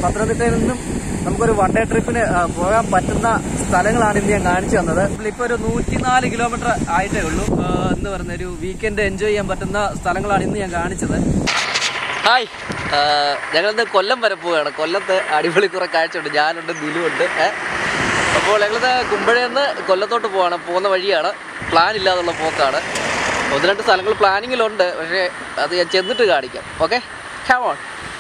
പത്തനംതിട്ടയിൽ നിന്നും നമുക്കൊരു വൺ ഡേ ട്രിപ്പിന് ആ, പോകാൻ പറ്റുന്ന സ്ഥലങ്ങളാണ് ഇന്ന് ഞാൻ കാണിച്ചു തന്നത് ഇപ്പൊ ഒരു നൂറ്റിനാല് കിലോമീറ്റർ ആയിട്ടേ ഉള്ളൂ ആ, എന്ന് പറയുന്ന ഒരു വീക്കെൻഡ് എൻജോയ് ചെയ്യാൻ പറ്റുന്ന സ്ഥലങ്ങളാണ് ഇന്ന് ഞാൻ കാണിച്ചത് ഹായ് ഞങ്ങളിന്ന് കൊല്ലം വരെ പോവുകയാണ് കൊല്ലത്ത് അടിപൊളി കുറെ കാഴ്ചയുണ്ട് ഞാനുണ്ട് ദിലുണ്ട് ഏ. അപ്പോൾ ഞങ്ങളിത് കുമ്പഴേന്ന് കൊല്ലത്തോട്ട് പോവാണ് പോകുന്ന വഴിയാണ് പ്ലാൻ ഇല്ലാതുള്ള പോക്കാണ് ഒന്ന് രണ്ട് സ്ഥലങ്ങൾ പ്ലാനിങ്ങിലുണ്ട് പക്ഷേ അത് ഞാൻ ചെന്നിട്ട് കാണിക്കാം ഓക്കെ ഹോൺ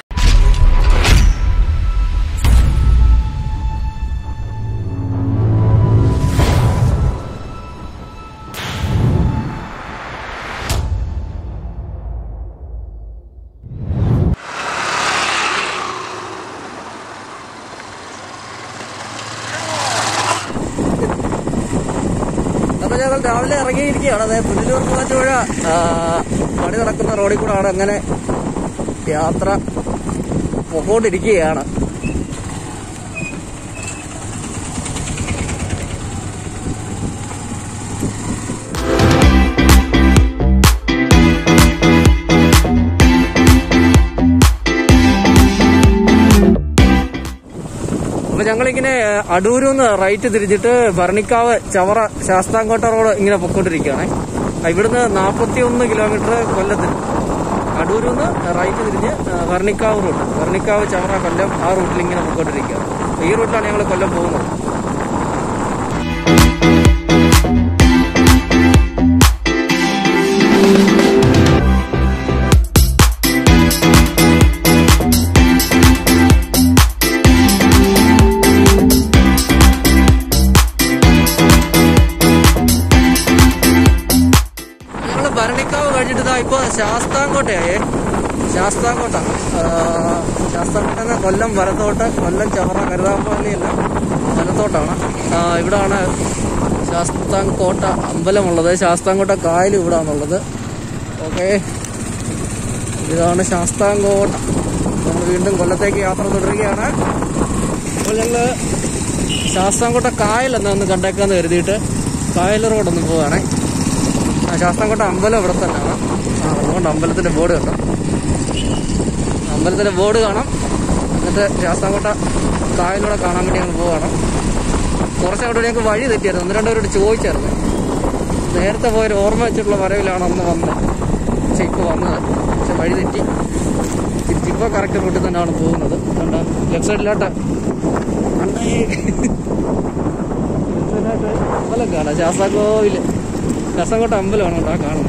അപ്പൊ ഞങ്ങൾ രാവിലെ ഇറങ്ങിയിരിക്കുകയാണ് അതായത് പുനലൂർ മൂവാറ്റുപുഴ ആ, പണി നടക്കുന്ന റോഡിൽ കൂടാണ് അങ്ങനെ യാത്ര പൊക്കോണ്ടിരിക്കുകയാണ് അപ്പൊ ഞങ്ങളിങ്ങനെ അടൂരിൽ നിന്ന് റൈറ്റ് തിരിച്ചിട്ട് ഭരണിക്കാവ് ചവറ ശാസ്താംകോട്ട റോഡ് ഇങ്ങനെ പൊക്കോണ്ടിരിക്കുകയാണ് ഇവിടുന്ന് നാൽപ്പത്തി ഒന്ന് കിലോമീറ്റർ കൊല്ലത്തിന് അടൂരിൽ നിന്ന് റൈറ്റ് തിരിഞ്ഞ് ആ, ഭരണിക്കാവ് റൂട്ട് ഭരണിക്കാവ് ചവറ കൊല്ലം ആ റൂട്ടിൽ ഇങ്ങനെ പൊക്കോണ്ടിരിക്കുകയാണ് അപ്പൊ ഈ റൂട്ടിലാണ് ഞങ്ങൾ കൊല്ലം പോകുന്നത് ഞങ്ങള് ഭരണിക്കാവ് കഴിഞ്ഞിട്ട് ഇതാ ഇപ്പൊ ശാസ്താംകോട്ടയായേ ശാസ്താംകോട്ട ആ, ശാസ്താംകോട്ട എന്ന കൊല്ലം വലത്തോട്ട് കൊല്ലം ചവറ കരുതാമ്പള്ളിയല്ല വലത്തോട്ടാണ് ആ, ഇവിടാണ് ശാസ്താംകോട്ട അമ്പലമുള്ളത് ശാസ്താംകോട്ട കായലും ഇവിടാണുള്ളത് ഓക്കെ ഇതാണ് ശാസ്താംകോട്ട നമ്മൾ വീണ്ടും കൊല്ലത്തേക്ക് യാത്ര തുടരുകയാണ് അപ്പോൾ ഞങ്ങള് ശാസ്താംകോട്ട കായൽ എന്നാ ഒന്ന് കണ്ടേക്കാന്ന് കരുതിയിട്ട് കായൽ റോഡൊന്ന് പോവുകയാണേ ആ ശാസ്താംകോട്ട അമ്പലം ഇവിടെ തന്നെയാണ് ആ അതുകൊണ്ട് അമ്പലത്തിന്റെ ബോർഡ് കണ്ടോ അമ്പലത്തിന്റെ ബോർഡ് കാണാം എന്നിട്ട് ശാസ്താംകോട്ട കായലൂടെ കാണാൻ വേണ്ടി ഞങ്ങൾ പോവാണ് കുറച്ച് അങ്ങോട്ട് ഞങ്ങൾക്ക് വഴി തെറ്റിയായിരുന്നു ഒന്ന് രണ്ടുപേരോട് ചോദിച്ചായിരുന്നു നേരത്തെ പോയൊരു ഓർമ്മ വെച്ചിട്ടുള്ള വരവിലാണ് അന്ന് വന്നത് പക്ഷെ ഇപ്പോൾ വന്നത് പക്ഷെ വഴി തെറ്റി തിരിച്ചിപ്പോൾ കറക്റ്റ് റൂട്ടിൽ തന്നെയാണ് പോകുന്നത് കണ്ട ലെഫ്റ്റ് സൈഡിലോട്ട് അണ്ണേ ലെഫ്റ്റ് സൈഡിലോട്ട് അമ്പലം കാണാം ശാസ്താകോവില് ശാസ്താംകോട്ട അമ്പലമാണ് കേട്ടോ ആ കാണുന്നത്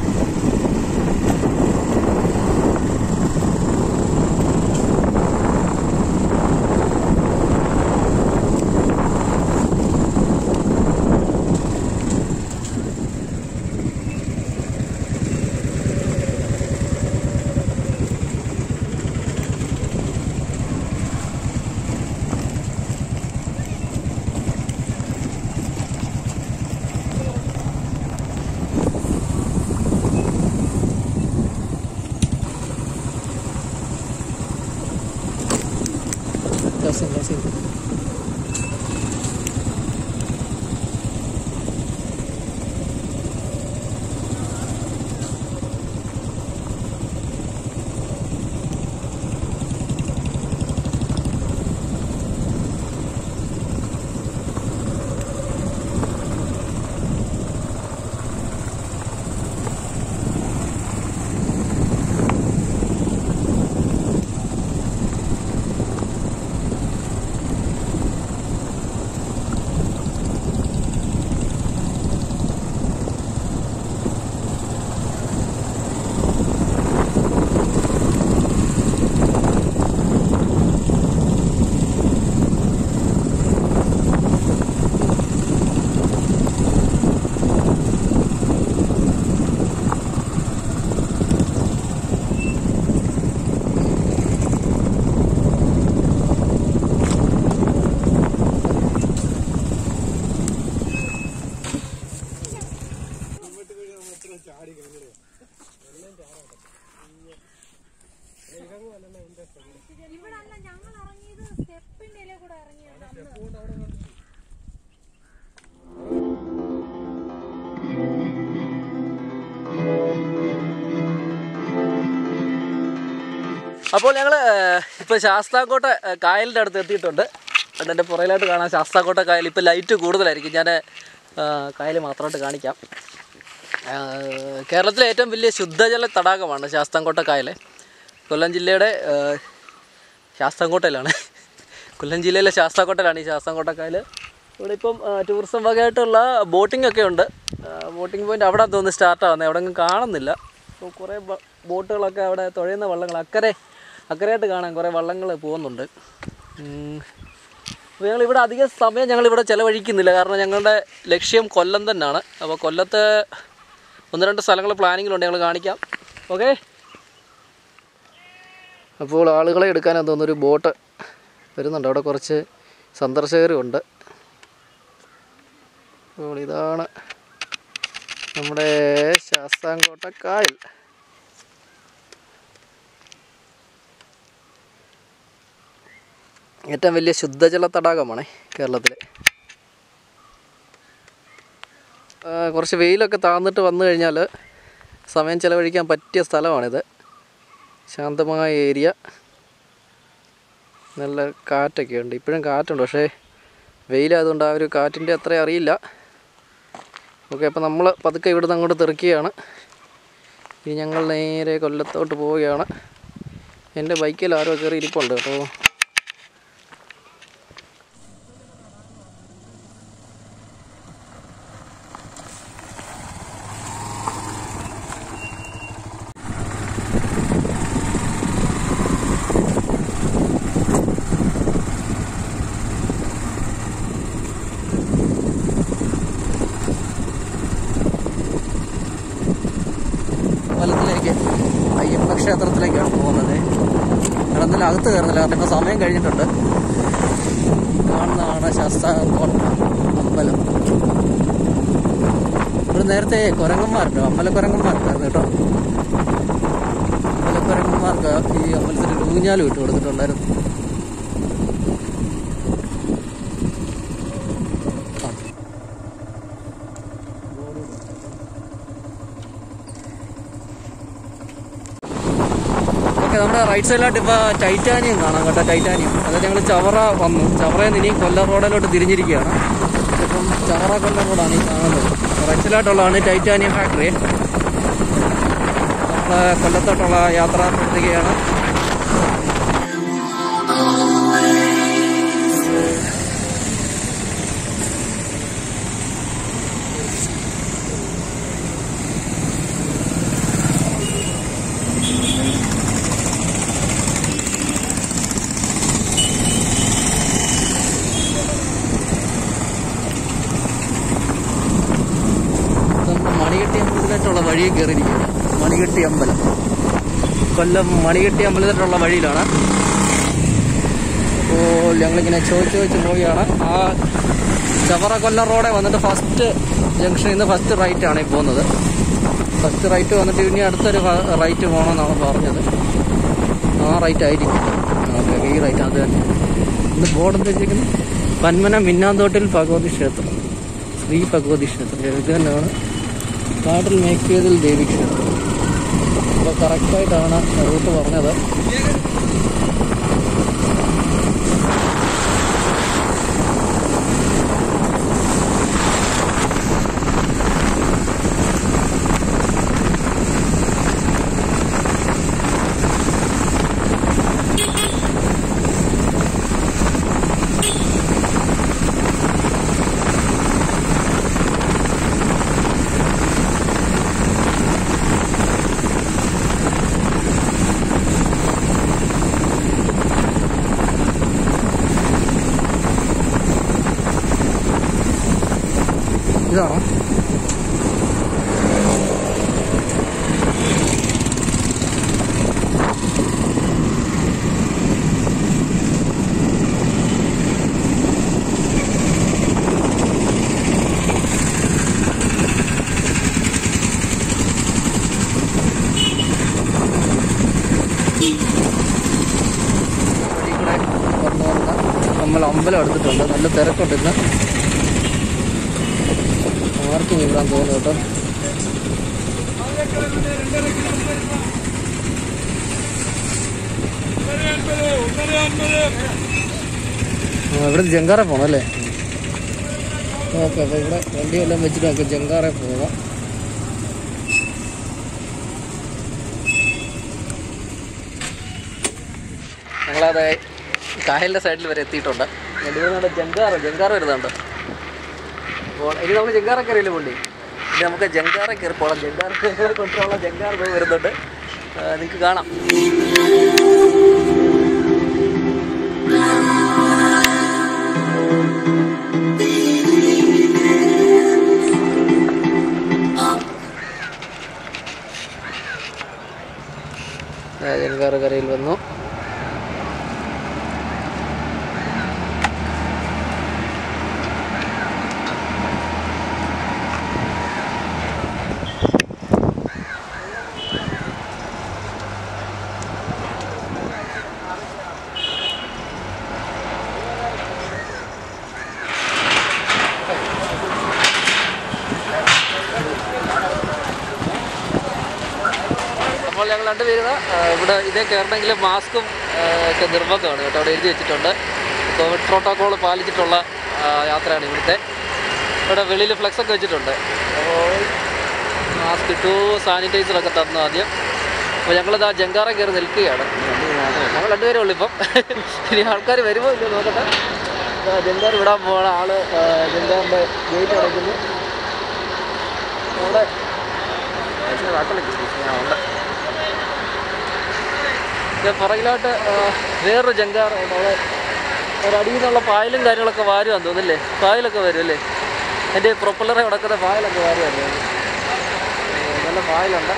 Langsung, langsung. ഇവിടെ അല്ല ഞങ്ങൾ ഇറങ്ങിയത് സ്റ്റെപ്പിന്റെ ഇല കൂടെ ഇറങ്ങിയാണ് അന്ന് അപ്പോൾ ഞങ്ങൾ ഇപ്പോൾ ശാസ്താംകോട്ട ഏഹ്, കായലിൻ്റെ അടുത്ത് എത്തിയിട്ടുണ്ട് അതുകൊണ്ട് എൻ്റെ പുറയിലായിട്ട് കാണാം ശാസ്താംകോട്ട കായൽ ഇപ്പോൾ ലൈറ്റ് കൂടുതലായിരിക്കും ഞാൻ കായൽ മാത്രമായിട്ട് കാണിക്കാം ഏഹ്, കേരളത്തിലെ ഏറ്റവും വലിയ ശുദ്ധജല തടാകമാണ് ശാസ്താംകോട്ട കായൽ കൊല്ലം ജില്ലയുടെ ഏഹ്, ശാസ്താംകോട്ടയിലാണ് കൊല്ലം ജില്ലയിലെ ശാസ്താംകോട്ടയിലാണ് ഈ ശാസ്താംകോട്ട കായൽ ഇവിടെ ഇപ്പം ആ, ടൂറിസം വകയായിട്ടുള്ള ബോട്ടിംഗ് ഒക്കെ ഉണ്ട് ബോട്ടിംഗ് പോയിന്റ് അവിടെ തോന്നുന്നു സ്റ്റാർട്ട് ആവുന്നത് അവിടെ ഒന്നും കാണുന്നില്ല അപ്പോൾ കുറേ ബ- ബോട്ടുകളൊക്കെ അവിടെ തുഴയുന്ന വള്ളങ്ങൾ അക്കരെ അക്കരയായിട്ട് കാണാൻ കുറേ വള്ളങ്ങൾ പോകുന്നുണ്ട് ഉം. അപ്പോൾ ഞങ്ങൾ ഇവിടെ അധികം സമയം ഞങ്ങൾ ഇവിടെ ചിലവഴിക്കുന്നില്ല കാരണം ഞങ്ങളുടെ ലക്ഷ്യം കൊല്ലം തന്നെയാണ് അപ്പോൾ കൊല്ലത്ത് ഒന്ന് രണ്ട് സ്ഥലങ്ങൾ പ്ലാനിങ്ങിലുണ്ട് ഞങ്ങൾ കാണിക്കാം ഓക്കെ അപ്പോൾ ആളുകളെ എടുക്കാനെന്ന് തോന്നുന്നൊരു ബോട്ട് വരുന്നുണ്ട് അവിടെ കുറച്ച് സന്ദർശകരും ഉണ്ട് അപ്പോൾ ഇതാണ് നമ്മുടെ ശാസ്താംകോട്ട കായൽ ഏറ്റവും വലിയ ശുദ്ധജല തടാകമാണ് കേരളത്തിലെ ആ, കുറച്ച് വെയിലൊക്കെ താന്നിട്ട് വന്നു കഴിഞ്ഞാൽ സമയം ചിലവഴിക്കാൻ പറ്റിയ സ്ഥലമാണിത് ശാന്തമായ ഏരിയ നല്ല കാറ്റൊക്കെ ഉണ്ട് ഇപ്പോഴും കാറ്റുണ്ട് പക്ഷേ വെയിലായതുകൊണ്ട് ആ ഒരു കാറ്റിൻ്റെ അത്ര അറിയില്ല ഓക്കെ അപ്പോൾ നമ്മൾ പതുക്കെ ഇവിടുന്ന് അങ്ങോട്ട് തെറിക്കുകയാണ് ഇനി ഞങ്ങൾ നേരെ കൊല്ലത്തോട്ട് പോവുകയാണ് എൻ്റെ ബൈക്കിൽ ആരോ കയറി ഇരിപ്പുണ്ട് കേട്ടോ അമ്പലത്തിലേക്ക് അയ്യപ്പ ക്ഷേത്രത്തിലേക്കാണ് പോകുന്നത് കിടന്നില്ല അകത്ത് കയറുന്നില്ല കാരണം ഇപ്പോൾ സമയം കഴിഞ്ഞിട്ടുണ്ട് കാണുന്നതാണ് ശാസ്താംകോട്ട അമ്പലം ഇവിടെ നേരത്തെ കുരങ്ങന്മാരുണ്ട് അമ്പലക്കുരങ്ങന്മാരുണ്ടായിരുന്നു കേട്ടോ അമ്പലക്കുരങ്ങന്മാർക്ക് ഈ അമ്പലത്തിൽ ഒരു ഊഞ്ഞാൽ വിട്ട് കൊടുത്തിട്ടുണ്ടായിരുന്നു ആ. ഓക്കെ നമ്മുടെ റൈറ്റ് സൈഡിലായിട്ട് ഇപ്പോൾ ടൈറ്റാനിയം കാണാം കേട്ടോ ടൈറ്റാനിയം അതായത് ഞങ്ങൾ ചവറ വന്നു ചവറയിൽ നിന്ന് ഇനി കൊല്ലം റോഡിലോട്ട് തിരിഞ്ഞിരിക്കുകയാണ് ഇപ്പം ചവറ കൊല്ലം റോഡാണ് ഈ കാണുന്നത് റൈറ്റ് സൈഡിലായിട്ടുള്ളതാണ് ടൈറ്റാനിയം ഫാക്ടറി നമ്മൾ കൊല്ലത്തോട്ടുള്ള യാത്ര തുടരുകയാണ് നമ്മൾ മണികെട്ടി അമ്പലത്തിലേക്കുള്ള വഴി കയറിയിരിക്കുകയാണ് മണികെട്ടി അമ്പലം കൊല്ലം മണികെട്ടി അമ്പലത്തിലുള്ള വഴിയിലാണ് അപ്പോൾ ഞങ്ങളിങ്ങനെ ചോദിച്ച് ചോദിച്ച് പോവുകയാണ് ആ ചവറ കൊല്ലം റോഡെ വന്നിട്ട് ഫസ്റ്റ് ജംഗ്ഷനിൽ നിന്ന് ഫസ്റ്റ് റൈറ്റ് ആണ് ഈ പോകുന്നത് ഫസ്റ്റ് റൈറ്റ് വന്നിട്ട് ഇനി അടുത്തൊരു റൈറ്റ് പോകണമെന്നാണ് പറഞ്ഞത് ആ റൈറ്റ് ആയിരിക്കും ഓക്കെ ഈ റൈറ്റ് അത് തന്നെ ഇന്ന് ബോർഡ് എന്താ വെച്ചിരിക്കുന്നത് പന്മന മിന്നാന്തോട്ടിൽ ഭഗവതി ക്ഷേത്രം ശ്രീ ഭഗവതി ക്ഷേത്രം ഇത് തന്നെയാണ് കാട്ടിൽ മേക്കിയതിൽ ദേവി ക്ഷേത്രം അപ്പോൾ കറക്റ്റായിട്ടാണ് റൂട്ട് പറഞ്ഞത് ഇതാണോ വഴി കൂടെ വന്ന് വന്ന് നമ്മൾ അമ്പലം എടുത്തിട്ടുണ്ട് നല്ല തിരക്കുണ്ട് ഇന്ന് പാർക്കിംഗ് ഇവിടാൻ തോന്നുന്നു കേട്ടോ ആ, ഇവിടെ ജങ്കാറെ പോണം അല്ലേ ഓക്കെ അപ്പോൾ ഇവിടെ വണ്ടിയെല്ലാം വെച്ചിട്ട് നമുക്ക് ജങ്കാറെ പോകാം ഞങ്ങളത് കായലിൻ്റെ സൈഡിൽ വരെ എത്തിയിട്ടുണ്ട് ഇവിടെ ജങ്കാറ ജങ്കാറ വരുന്നുണ്ട് അപ്പോൾ ഇനി നമുക്ക് ജങ്കാറ കയറിയില്ല പുള്ളി ഇനി നമുക്ക് ജങ്കാറ കയറി പോകണം ജങ്കാറ കൊണ്ടുള്ള ജങ്കാറ പോയി വരുന്നുണ്ട് നിങ്ങൾക്ക് കാണാം ആ, ജങ്കാറ കരയിൽ വന്നു അപ്പോൾ ഞങ്ങൾ രണ്ടുപേരും ആ, ഇവിടെ ഇതേ കയറണമെങ്കിൽ മാസ്കും ആ, ഒക്കെ നിർബന്ധമാണ് കേട്ടോ അവിടെ എഴുതി വെച്ചിട്ടുണ്ട് കോവിഡ് പ്രോട്ടോകോൾ പാലിച്ചിട്ടുള്ള ആ, യാത്രയാണ് ഇവിടുത്തെ ഇവിടെ വെളിയിൽ ഫ്ലെക്സ് ഒക്കെ വെച്ചിട്ടുണ്ട് അപ്പോൾ മാസ്ക് ഇട്ടു സാനിറ്റൈസറൊക്കെ തന്നു ആദ്യം അപ്പോൾ ഞങ്ങളിതാ ജങ്കാറ കയറി നിൽക്കുകയാണ് ഞങ്ങൾ രണ്ടുപേരേ ഉള്ളൂ ഇപ്പം ഇനി ആൾക്കാർ വരുമോ ഇല്ലയോ നോക്കട്ടെ ദാ ജങ്കാർ വിടാൻ പോകണ ആള് ആ, ജങ്കാറിൻ്റെ ഗേറ്റ് അടയ്ക്കുന്നു അവിടെ ആ, ഉണ്ട് ഇത് പുറകിലോട്ട് ആ, വേറൊരു ജങ്കാർ ഉണ്ട് അവിടെ ഒരടിയിൽ നിന്നുള്ള പായലും കാര്യങ്ങളൊക്കെ വാരുവാന്ന് തോന്നുന്നില്ലേ പായലൊക്കെ വരും അല്ലേ എൻ്റെ പ്രൊപ്പല്ലറെ കിടക്കുന്ന പായലൊക്കെ വാരുവാന്ന് തോന്നുന്നു ഏ, നല്ല പായലുണ്ട്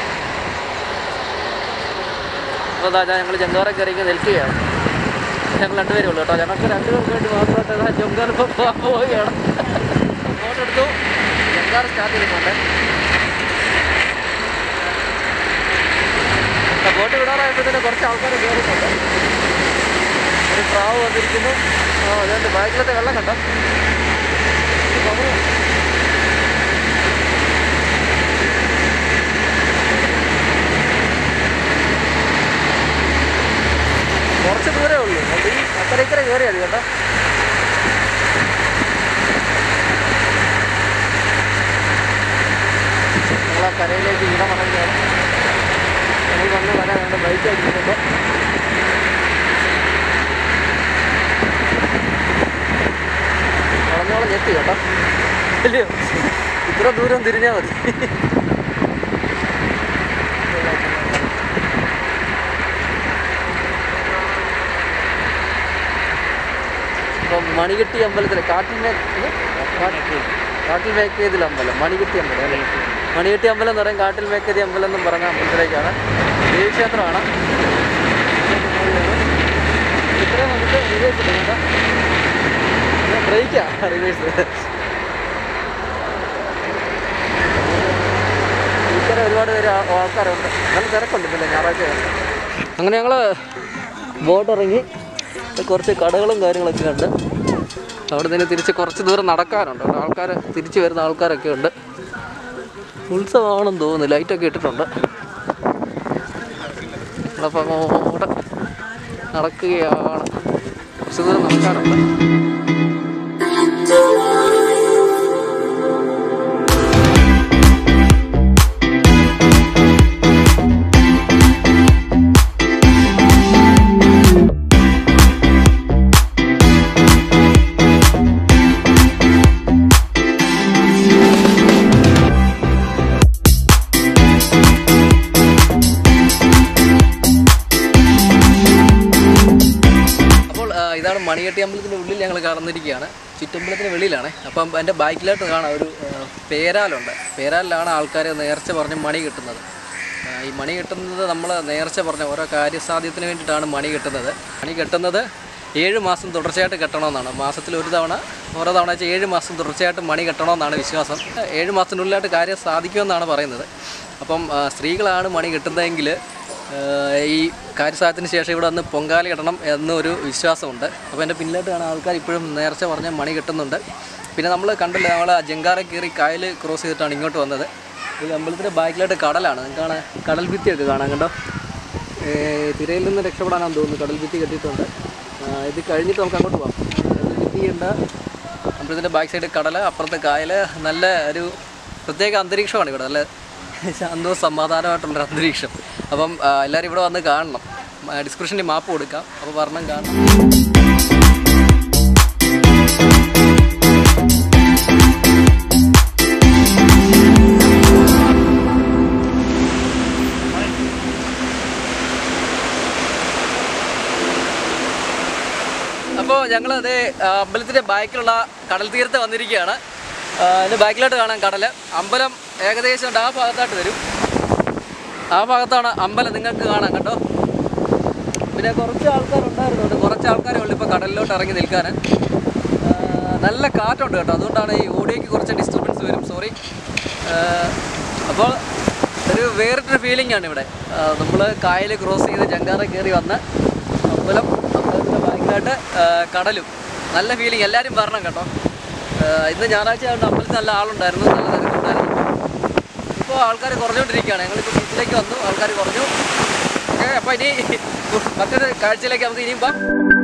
അപ്പോൾ അതാ ഞങ്ങൾ ജങ്കാറെ കയറി ഇങ്ങനെ നിൽക്കുകയാണ് ഞങ്ങൾ രണ്ടുപേരേ ഉള്ളൂ കേട്ടോ ഞങ്ങൾക്ക് രണ്ടുപേർക്ക് വേണ്ടി മാത്രമായിട്ട് ഇതാ ജങ്കാർ ഇപ്പോൾ പോകാൻ പോവുകയാണ് ഫോട്ടോ എടുത്തു ജങ്കാർ സ്റ്റാർട്ട് ചെയ്തിട്ടുണ്ട് ആ ബോട്ട് വിടാറായപ്പോഴത്തേന് കുറച്ച് ആൾക്കാർ കയറുന്നുണ്ട് ഒരു പ്രാവ് വന്നിരിക്കുന്നു ആ അതുകൊണ്ട് ബാക്കിലത്തെ വെള്ളം കണ്ടോ ഇത് പവറ്. കുറച്ച് ദൂരേ ഉള്ളൂ അത് ഈ അക്കരെ ഇക്കരെ കയറിയാൽ മതി കേട്ടോ ഞങ്ങൾ ആ കരയിലേക്ക് ഇവിടെ മടങ്ങുകയാണ് ഞങ്ങൾ വന്ന് വരാൻ വേണ്ട ബൈക്ക് അടിക്കുന്നുണ്ട് വളഞ്ഞോളം ഞെട്ടി കേട്ടോ ഇല്ലയോ ഇത്ര ദൂരം തിരിഞ്ഞാൽ മതി ഇപ്പം മണികെട്ടി അമ്പലത്തിൽ കാട്ടിൽ മേ ഇത്? കാട്ടിൽ കാട്ടിൽ മേക്കേതിൽ അമ്പലം മണികെട്ടി അമ്പലം അല്ലേ മണികെട്ടി അമ്പലം എന്ന് പറയും കാട്ടിൽ മേക്കേതി അമ്പലം എന്നും പറഞ്ഞ അമ്പലത്തിലേക്കാണ് ദേവീക്ഷേത്രമാണ് ഇത്രയും നമുക്ക് റിവേഴ്സ് ഇടുന്നുണ്ട് ബ്രേക്കാ റിവേഴ്സ് ഇത്തരം ഒരുപാട് പേര് ആ- ആൾക്കാരുണ്ട് നല്ല തിരക്കുണ്ട് ഇന്നലെ ഞായറാഴ്ച അങ്ങനെ ഞങ്ങൾ ബോട്ട് ഇറങ്ങി കുറച്ച് കടകളും കാര്യങ്ങളൊക്കെ ഉണ്ട് അവിടെ നിന്ന് തിരിച്ച് കുറച്ച് ദൂരം നടക്കാനുണ്ട് അവിടെ ആൾക്കാർ തിരിച്ച് വരുന്ന ആൾക്കാരൊക്കെ ഉണ്ട് ഉത്സവമാണെന്ന് തോന്നുന്നു ലൈറ്റൊക്കെ ഇട്ടിട്ടുണ്ട് നമ്മളപ്പോൾ അങ്ങോട്ട് നടക്കുകയാണ് കുറച്ച് ദൂരം നടക്കാനുണ്ട് അപ്പോൾ ആ, ഇതാണ് മണികെട്ടി അമ്പലത്തിൻ്റെ ഉള്ളിൽ ഞങ്ങൾ കടന്നിരിക്കുകയാണ് ചുറ്റമ്പലത്തിന് വെളിയിലാണ് അപ്പം എൻ്റെ ബാക്കിലോട്ട് കാണാം ഒരു ആ, പേരാലുണ്ട് പേരാലിലാണ് ആൾക്കാർ നേർച്ച പറഞ്ഞ് മണി കിട്ടുന്നത് ആ, ഈ മണി കിട്ടുന്നത് നമ്മൾ നേർച്ച പറഞ്ഞ ഓരോ കാര്യസാധ്യത്തിന് വേണ്ടിയിട്ടാണ് മണി കിട്ടുന്നത് മണി കെട്ടുന്നത് ഏഴ് മാസം തുടർച്ചയായിട്ട് കെട്ടണമെന്നാണ് മാസത്തിൽ ഒരു തവണ ഓരോ തവണ വെച്ചാൽ ഏഴ് മാസം തുടർച്ചയായിട്ട് മണി കെട്ടണമെന്നാണ് വിശ്വാസം ഏഴ് മാസത്തിനുള്ളിലായിട്ട് കാര്യം സാധിക്കുമെന്നാണ് പറയുന്നത് അപ്പം ആ, സ്ത്രീകളാണ് മണി കിട്ടുന്നതെങ്കിൽ ഏഹ് ഈ കാര്യസാധത്തിന് ശേഷം ഇവിടെ വന്ന് പൊങ്കാല ഇടണം എന്നൊരു വിശ്വാസമുണ്ട് അപ്പോൾ എൻ്റെ പിന്നിലോട്ട് കാണാൻ ആൾക്കാർ ഇപ്പോഴും നേർച്ച പറഞ്ഞ മണി കിട്ടുന്നുണ്ട് പിന്നെ നമ്മൾ കണ്ടില്ല നമ്മൾ ജങ്കാറ കയറി കായൽ ക്രോസ് ചെയ്തിട്ടാണ് ഇങ്ങോട്ട് വന്നത് ഈ അമ്പലത്തിൻ്റെ ബാക്കിലായിട്ട് കടലാണ് നിങ്ങൾക്ക് കാണാൻ കടൽ ഭിത്തിയൊക്കെ കാണാൻ കണ്ടോ ഏ, തിരയിൽ നിന്ന് രക്ഷപ്പെടാനാണെന്ന് തോന്നുന്നു കടൽ ഭിത്തി കെട്ടിയിട്ടുണ്ട് ആ, ഇത് കഴിഞ്ഞിട്ട് നമുക്ക് അങ്ങോട്ട് പോകാം കടൽ ഭിത്തിയുണ്ട് അമ്പലത്തിൻ്റെ ബാക്ക് സൈഡ് കടൽ അപ്പുറത്തെ കായൽ നല്ല ഒരു പ്രത്യേക അന്തരീക്ഷമാണ് ഇവിടെ നല്ല ശാന്തവും സമാധാനമായിട്ടുള്ളൊരു അന്തരീക്ഷം അപ്പം ആ, എല്ലാവരും ഇവിടെ വന്ന് കാണണം ഡിസ്ക്രിപ്ഷനിൽ മാപ്പ് കൊടുക്കാം അപ്പോൾ വരണം കാണണം അപ്പോൾ ഞങ്ങൾ അതേ അമ്പലത്തിൻ്റെ ബാക്കിലുള്ള കടൽ തീരത്ത് വന്നിരിക്കുകയാണ് ആ, ഇതിൻ്റെ ബാക്കിലോട്ട് കാണാം കടൽ അമ്പലം ഏകദേശം ഉണ്ട് ആ ഭാഗത്തായിട്ട് വരും ആ ഭാഗത്താണ് അമ്പലം നിങ്ങൾക്ക് കാണാം കേട്ടോ പിന്നെ കുറച്ച് ആൾക്കാരുണ്ടായിരുന്നുണ്ട് കുറച്ച് ആൾക്കാരേ ഉള്ളൂ ഇപ്പോൾ കടലിലോട്ട് ഇറങ്ങി നിൽക്കാൻ ആ, നല്ല കാറ്റുണ്ട് കേട്ടോ അതുകൊണ്ടാണ് ഈ ഓഡിയോയ്ക്ക് കുറച്ച് ഡിസ്റ്റർബൻസ് വരും സോറി അപ്പോൾ ഒരു വേറിട്ടൊരു ഫീലിംഗ് ആണ് ഇവിടെ നമ്മൾ കായൽ ക്രോസ് ചെയ്ത് ജങ്കാറ കയറി വന്ന് അമ്പലം അമ്പലത്തിൻ്റെ ബാക്കിലായിട്ട് കടലും നല്ല ഫീലിംഗ് എല്ലാവരും വരണം കേട്ടോ ആ, ഇന്ന് ഞായറാഴ്ച ആയതുകൊണ്ട് അമ്പലത്തിൽ നല്ല ആളുണ്ടായിരുന്നു നല്ല തിരക്കുണ്ടായിരുന്നു ഇപ്പോൾ ആൾക്കാർ കുറഞ്ഞുകൊണ്ടിരിക്കുകയാണ് ഞങ്ങളിപ്പോൾ ബീച്ചിലേക്ക് വന്നു ആൾക്കാർ കുറഞ്ഞു ഓക്കെ അപ്പോൾ ഇനി മറ്റൊരു കാഴ്ചയിലേക്ക് നമുക്ക് ഇനിയും പോകാം